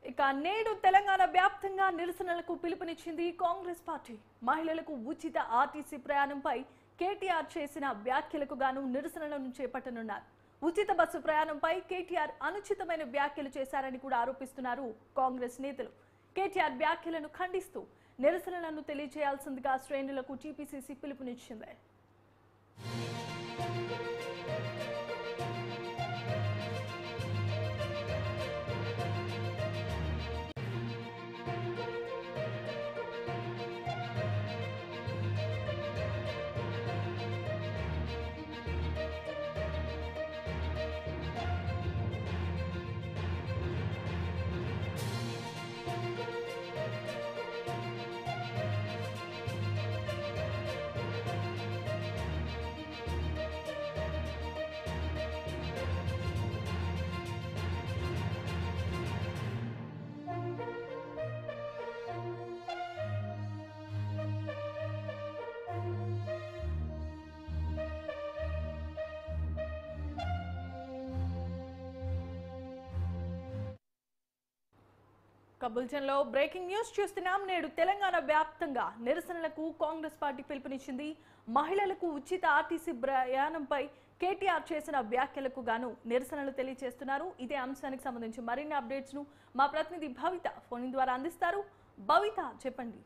ఇక నేడు తెలంగాణ వ్యాప్తంగా నిరసనలకు పిలుపునిచ్చింది కాంగ్రెస్ పార్టీ మహిళలకు ఉచిత ఆర్టీసీ ప్రయాణంపై కేటీఆర్ చేసిన వ్యాఖ్యలకు గాను నిరసనలను చేపట్టనున్నారు ఉచిత బస్సు ప్రయాణంపై కేటీఆర్ అనుచితమైన వ్యాఖ్యలు చేశారని కూడా ఆరోపిస్తున్నారు కాంగ్రెస్ నేతలు కేటీఆర్ వ్యాఖ్యలను ఖండిస్తూ నిరసనలను తెలియజేయాల్సిందిగా శ్రేణులకు టీపీసీసీ పిలుపునిచ్చింది కబుల్జన్లో బ్రేకింగ్ న్యూస్ చూస్తున్నాం నేడు తెలంగాణ వ్యాప్తంగా నిరసనలకు కాంగ్రెస్ పార్టీ పిలుపునిచ్చింది మహిళలకు ఉచిత ఆర్టీసీ ప్రయాణంపై కేటీఆర్ చేసిన వ్యాఖ్యలకు గాను నిరసనలు తెలియజేస్తున్నారు ఇదే అంశానికి సంబంధించి మరిన్ని అప్డేట్స్ ను మా ప్రతినిధి భవిత ఫోన్ ద్వారా అందిస్తారు భవిత చెప్పండి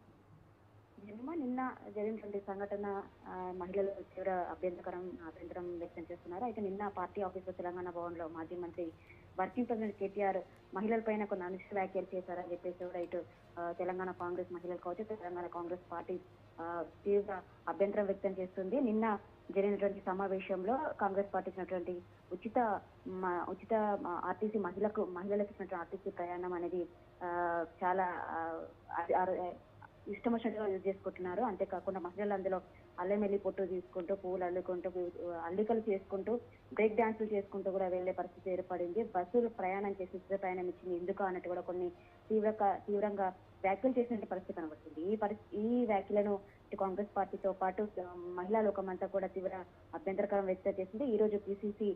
జన్మ నిన్న జరిగినటువంటి సంఘటన ఆ, మహిళలు తీవ్ర అభ్యంతరకరం అభ్యంతరం వ్యక్తం చేస్తున్నారు అయితే నిన్న పార్టీ ఆఫీస్ లో తెలంగాణ భవన్ లో మాజీ మంత్రి వర్కింగ్ ప్రెసిడెంట్ కేటీఆర్ మహిళలపైన కొన్ని అనుచిత వ్యాఖ్యలు చేశారని చెప్పేసి కూడా ఇటు ఆ, తెలంగాణ కాంగ్రెస్ మహిళలు కావచ్చు తెలంగాణ కాంగ్రెస్ పార్టీ ఆ, తీవ్ర అభ్యంతరం వ్యక్తం చేస్తుంది నిన్న జరిగినటువంటి సమావేశంలో కాంగ్రెస్ పార్టీ ఇచ్చినటువంటి ఉచిత మ- ఉచిత ఆర్టీసీ మహిళకు మహిళలకు ఇచ్చినటువంటి ఆర్టీసీ ప్రయాణం అనేది ఆ, చాలా ఆ, అది- ఆ- ఇష్టం వచ్చినట్టుగా యూజ్ చేసుకుంటున్నారు అంతేకాకుండా మహిళలు అందులో అల్లం వెల్లి పొట్టు తీసుకుంటూ పువ్వులు అల్లుకుంటూ అల్లికలు చేసుకుంటూ బ్రేక్ డాన్సులు చేసుకుంటూ కూడా వెళ్లే పరిస్థితి ఏర్పడింది బస్సులు ప్రయాణం చేసి ఉచిత ప్రయాణం ఇచ్చింది ఎందుకు అన్నట్టు కూడా కొన్ని తీవ్ర తీవ్రంగా వ్యాఖ్యలు చేసిన పరిస్థితి కనబడుతుంది ఈ పరిస్థితి ఈ వ్యాఖ్యలను ఇటు కాంగ్రెస్ పార్టీతో పాటు ఆ, మహిళా లోకమంతా కూడా తీవ్ర అభ్యంతరకరం వ్యక్తం చేసింది ఈ రోజు పిసిసి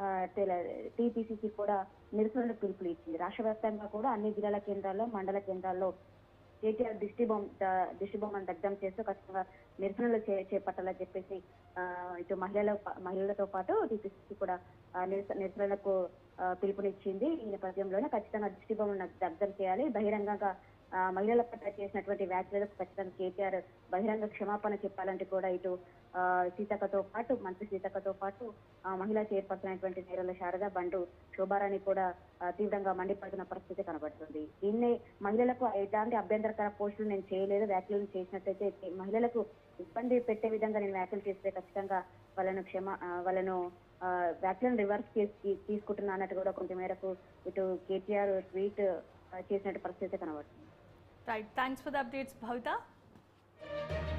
టీపీసీసీ కూడా నిరసనలకు పిలుపులు ఇచ్చింది రాష్ట్ర వ్యాప్తంగా కూడా అన్ని జిల్లాల కేంద్రాల్లో మండల కేంద్రాల్లో కేటీఆర్ దిష్టి బొమ్మ ద- దిష్టి బొమ్మను దగ్ధం చేస్తూ ఖచ్చితంగా నిరసనలు చే- చేపట్టాలని చెప్పేసి ఆ, ఇటు మహిళల మహిళలతో పాటు టీపీసీసీ కూడా ఆ, నిరస- నిరసనలకు ఆ, పిలుపునిచ్చింది ఈ నేపథ్యంలోనే ఖచ్చితంగా దిష్టి బొమ్మను దగ్ధం చేయాలి బహిరంగంగా ఆ, మహిళల పట్ల చేసినటువంటి వ్యాఖ్యలకు ఖచ్చితంగా కేటీఆర్ బహిరంగ క్షమాపణ చెప్పాలంటే కూడా ఇటు ఆ, సీతక్కతో పాటు మంత్రి సీతక్కతో పాటు ఆ, మహిళా చైర్పర్సన్ అయినటువంటి నేరల శారద బండు శోభారాణి కూడా ఆ, తీవ్రంగా మండిపడుతున్న పరిస్థితి కనబడుతుంది దీన్నే మహిళలకు ఎలాంటి అభ్యంతరకర పోస్టులు నేను చేయలేదు వ్యాఖ్యలు చేసినట్లయితే మహిళలకు ఇబ్బంది పెట్టే విధంగా నేను వ్యాఖ్యలు చేస్తే ఖచ్చితంగా వాళ్ళను క్షమ ఆ, వాళ్ళను ఆ, వ్యాఖ్యలను రివర్స్ చేసి తీసుకుంటున్నా అన్నట్టు కూడా కొంత మేరకు ఇటు కేటీఆర్ ట్వీట్ ఆ, చేసినట్టు పరిస్థితి కనబడుతుంది right thanks for the updates Bhavitha